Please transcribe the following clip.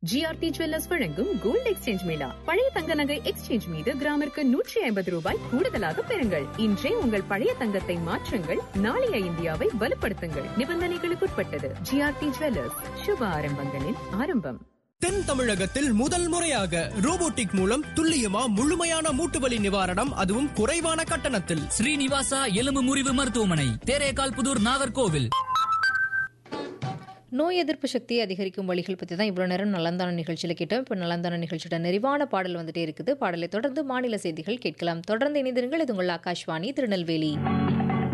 GRT jewellers வழங்கும் gold exchange mela பழைய தங்க நகை எக்ஸ்சேஞ்ச் மீது கிராமிற்கு நூற்றி ஐம்பது ரூபாய் கூடுதலாக பெறுங்கள் இன்றே உங்கள் பழைய தங்கத்தை மாற்றுங்கள் நாளைய இந்தியாவை வலுப்படுத்துங்கள் நிபந்தனைகளுக்குட்பட்டது ஜிஆர்டி ஜுவல்லர்ஸ் சுப ஆரம்பங்களின் ஆரம்பம் தென் தமிழகத்தில் முதல் முறையாக ரோபோட்டிக் மூலம் துல்லியமா முழுமையான மூட்டுவலி நிவாரணம் அதுவும் குறைவான கட்டணத்தில் ஸ்ரீனிவாசா எலும்பு முறிவு மருத்துவமனை தேரேகால் புதூர் நாகர்கோவில் நோய் எதிர்ப்பு சக்தியை அதிகரிக்கும் வழிகள் பற்றி தான் இவ்வளோ நேரம் நலந்தான நிகழ்ச்சியில் கேட்டோம் இப்போ நலந்தான நிகழ்ச்சியோட நிறைவான பாடல் வந்துட்டே இருக்குது பாடலை தொடர்ந்து மாநில செய்திகள் கேட்கலாம் தொடர்ந்து இணைந்திருங்கள் இது உங்கள் ஆகாஷ்வாணி திருநெல்வேலி